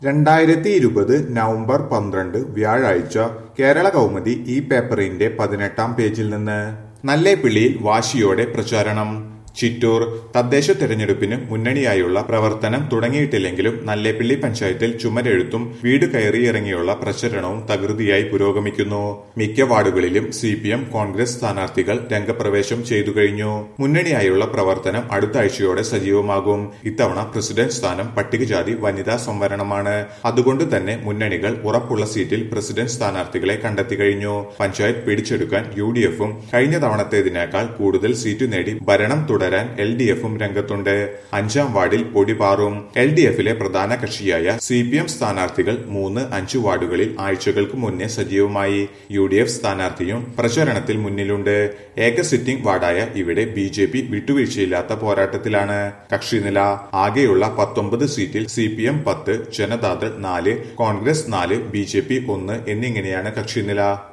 രണ്ടായിരത്തി ഇരുപത് നവംബർ പന്ത്രണ്ട് വ്യാഴാഴ്ച കേരള കൗമുദി ഈ പേപ്പറിന്റെ പതിനെട്ടാം പേജിൽ നിന്ന് നല്ലേപ്പിള്ളിയിൽ വാശിയോടെ പ്രചാരണം ചിറ്റൂർ തദ്ദേശ തെരഞ്ഞെടുപ്പിന് മുന്നണിയായുള്ള പ്രവർത്തനം തുടങ്ങിയിട്ടില്ലെങ്കിലും നല്ലേപ്പിള്ളി പഞ്ചായത്തിൽ ചുമരെഴുത്തും വീട് കയറിയിറങ്ങിയുള്ള പ്രചരണവും തകൃതിയായി പുരോഗമിക്കുന്നു മിക്ക വാർഡുകളിലും സി പി എം കോൺഗ്രസ് സ്ഥാനാർത്ഥികൾ രംഗപ്രവേശം ചെയ്തു കഴിഞ്ഞു മുന്നണിയായുള്ള പ്രവർത്തനം അടുത്ത ആഴ്ചയോടെ സജീവമാകും ഇത്തവണ പ്രസിഡന്റ് സ്ഥാനം പട്ടികജാതി വനിതാ സംവരണമാണ് അതുകൊണ്ട് തന്നെ മുന്നണികൾ ഉറപ്പുള്ള സീറ്റിൽ പ്രസിഡന്റ് സ്ഥാനാർത്ഥികളെ കണ്ടെത്തി കഴിഞ്ഞു പഞ്ചായത്ത് പിടിച്ചെടുക്കാൻ യു ഡി എഫും കഴിഞ്ഞ തവണത്തേതിനേക്കാൾ കൂടുതൽ സീറ്റ് നേടി ഭരണം തുടരാൻ എൽ ഡി എഫും രംഗത്തുണ്ട് അഞ്ചാം വാർഡിൽ പൊടി പാറും എൽ ഡി എഫിലെ പ്രധാന കക്ഷിയായ സി പി എം സ്ഥാനാർത്ഥികൾ മൂന്ന് അഞ്ച് വാർഡുകളിൽ ആഴ്ചകൾക്ക് മുന്നേ സജീവമായി യു ഡി എഫ് സ്ഥാനാർത്ഥിയും പ്രചരണത്തിൽ മുന്നിലുണ്ട് ഏക സിറ്റിംഗ് വാർഡായ ഇവിടെ ബി ജെ പി വിട്ടുവീഴ്ചയില്ലാത്ത പോരാട്ടത്തിലാണ് കക്ഷിനില ആകെയുള്ള പത്തൊമ്പത് സീറ്റിൽ സി പി എം പത്ത് ജനതാദൾ നാല് കോൺഗ്രസ് നാല് ബി ജെ പി ഒന്ന് എന്നിങ്ങനെയാണ് കക്ഷിനില